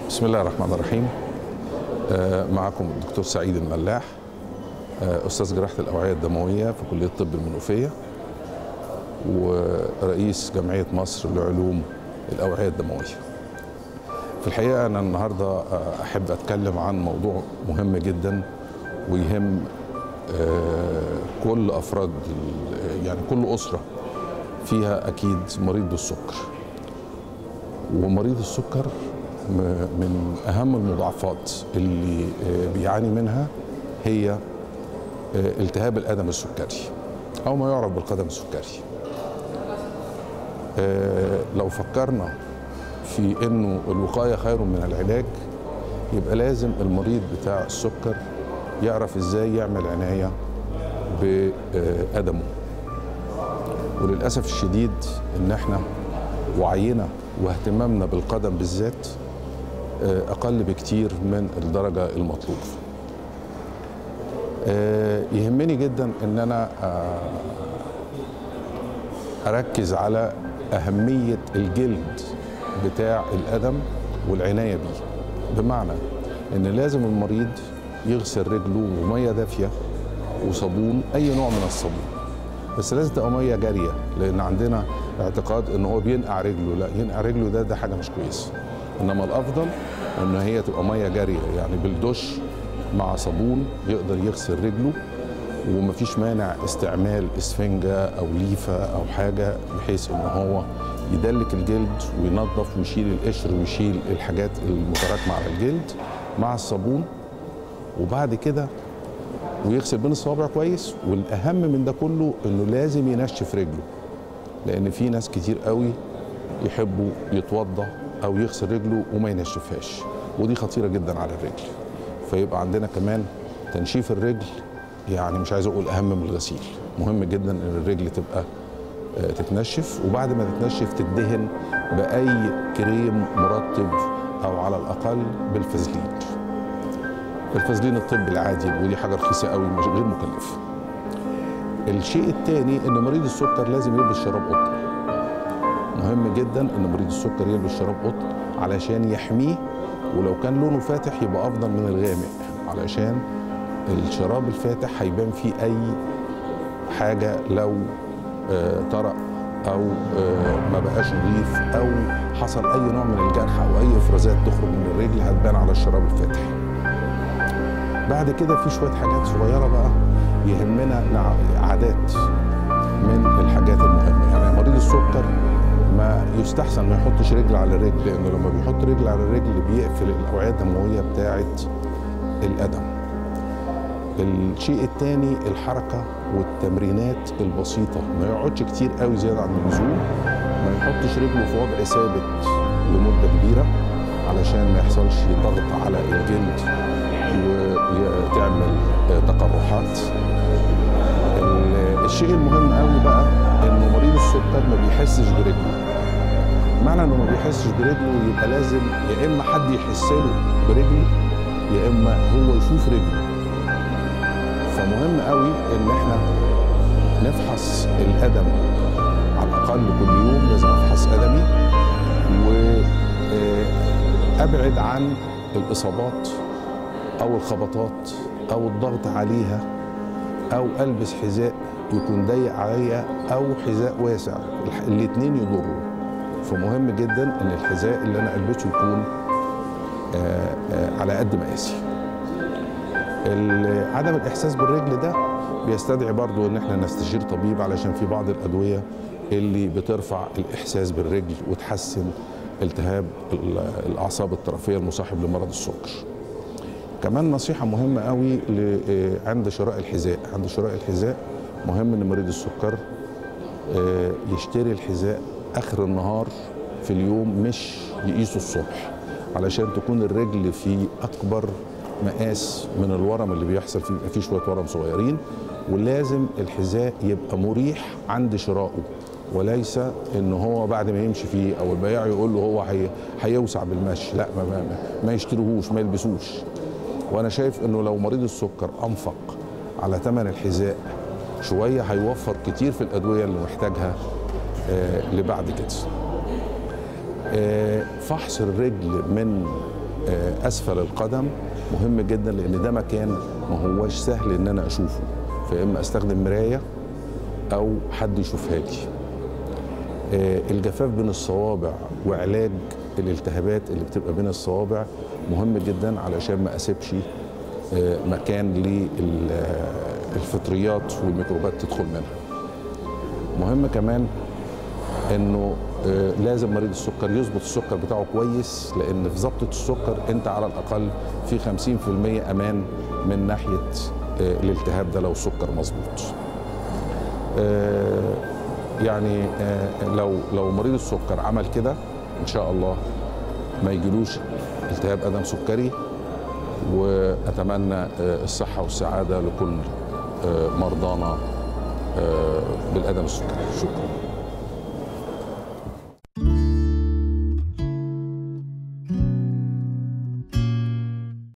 بسم الله الرحمن الرحيم آه، معكم الدكتور سعيد الملاح آه، استاذ جراحه الاوعيه الدمويه في كليه الطب المنوفيه ورئيس جمعيه مصر لعلوم الاوعيه الدمويه في الحقيقه انا النهارده آه، احب اتكلم عن موضوع مهم جدا ويهم آه، كل افراد ال- يعني كل اسره فيها اكيد مريض بالسكر ومريض السكر م- من اهم المضاعفات اللي آه، بيعاني منها هي آه، التهاب القدم السكري او ما يعرف بالقدم السكري آه، لو فكرنا في انه الوقايه خير من العلاج يبقى لازم المريض بتاع السكر يعرف ازاي يعمل عنايه بقدمه وللاسف الشديد ان احنا وعينا واهتمامنا بالقدم بالذات آه، اقل بكتير من الدرجه المطلوبه آه، يهمني جدا ان انا آه، اركز على اهميه الجلد بتاع القدم والعنايه بيه بمعنى ان لازم المريض يغسل رجله بميه دافيه وصابون اي نوع من الصابون بس لازم تبقى ميه جاريه لان عندنا اعتقاد ان هو بينقع رجله لا ينقع رجله ده ده حاجه مش كويسه انما الافضل ان هي تبقى ميه جاريه يعني بالدش مع صابون يقدر يغسل رجله ومفيش مانع استعمال اسفنجه او ليفه او حاجه بحيث ان هو يدلك الجلد وينظف ويشيل القشر ويشيل الحاجات المتراكمه على الجلد مع الصابون وبعد كده ويغسل بين الصوابع كويس والاهم من ده كله انه لازم ينشف رجله لان في ناس كتير قوي يحبوا يتوضى او يغسل رجله وما ينشفهاش ودي خطيره جدا على الرجل فيبقى عندنا كمان تنشيف الرجل يعني مش عايز اقول اهم من الغسيل مهم جدا ان الرجل تبقى آه، تتنشف وبعد ما تتنشف تدهن باي كريم مرطب او على الاقل بالفازلين الفازلين الطبي العادي ودي حاجه رخيصه قوي مش غير مكلفه الشيء الثاني ان مريض السكر لازم يلبس شراب قطن مهم جدا ان مريض السكر يلبس شراب قطن علشان يحميه ولو كان لونه فاتح يبقى افضل من الغامق علشان الشراب الفاتح هيبان فيه اي حاجه لو آه، طرق او آه، ما بقاش نظيف او حصل اي نوع من الجرح او اي افرازات تخرج من الرجل هتبان على الشراب الفاتح بعد كده في شويه حاجات صغيره بقى يهمنا نع- عادات من الحاجات المهمه يعني مريض السكر ما يستحسن ما يحطش رجل على رجل لانه لما بيحط رجل على رجل بيقفل الاوعيه الدمويه بتاعه القدم الشيء الثاني الحركه والتمرينات البسيطه ما يقعدش كتير قوي زياده عن اللزوم ما يحطش رجله في وضع ثابت لمده كبيره علشان ما يحصلش ضغط على الجلد وتعمل تقرحات ال- الشيء المهم قوي بقى انه مريض السكر ما بيحسش برجله معنى انه ما بيحسش برجله يبقى لازم يا اما حد يحس له برجله يا اما هو يشوف رجله فمهم قوي ان احنا نفحص القدم على الاقل كل يوم لازم افحص قدمي وابعد عن الاصابات او الخبطات او الضغط عليها او البس حذاء يكون ضيق عليا او حذاء واسع الاثنين يضروا فمهم جدا ان الحذاء اللي انا البسه يكون آه، آه، على قد مقاسي ال- عدم الاحساس بالرجل ده بيستدعي برضو ان احنا نستشير طبيب علشان في بعض الادويه اللي بترفع الاحساس بالرجل وتحسن التهاب ال- الاعصاب الطرفيه المصاحب لمرض السكر كمان نصيحة مهمة قوي ل- آه، عند شراء الحذاء عند شراء الحذاء مهم ان مريض السكر آه، يشتري الحذاء اخر النهار في اليوم مش يقيسه الصبح علشان تكون الرجل في اكبر مقاس من الورم اللي بيحصل فيه بيبقى فيه شويه ورم صغيرين ولازم الحذاء يبقى مريح عند شرائه وليس ان هو بعد ما يمشي فيه او البياع يقول له هو هي- هيوسع بالمشي لا ما, ما, ما يشتريهوش ما يلبسوش وانا شايف انه لو مريض السكر انفق على ثمن الحذاء شويه هيوفر كتير في الادويه اللي محتاجها آه لبعد كده آه فحص الرجل من آه، اسفل القدم مهم جدا لان ده مكان ما هواش سهل ان انا اشوفه فاما استخدم مرايه او حد يشوفها لي آه، الجفاف بين الصوابع وعلاج الالتهابات اللي بتبقى بين الصوابع مهم جدا علشان ما اسيبش آه، مكان للفطريات والميكروبات تدخل منها مهم كمان انه آه، لازم مريض السكر يظبط السكر بتاعه كويس لان في ضبطه السكر انت على الاقل في 50% امان من ناحيه آه، الالتهاب ده لو السكر مظبوط آه، يعني آه، لو لو مريض السكر عمل كده ان شاء الله ما يجيلوش التهاب ادم سكري واتمنى آه، الصحه والسعاده لكل آه، مرضانا آه، بالادم السكري شكرا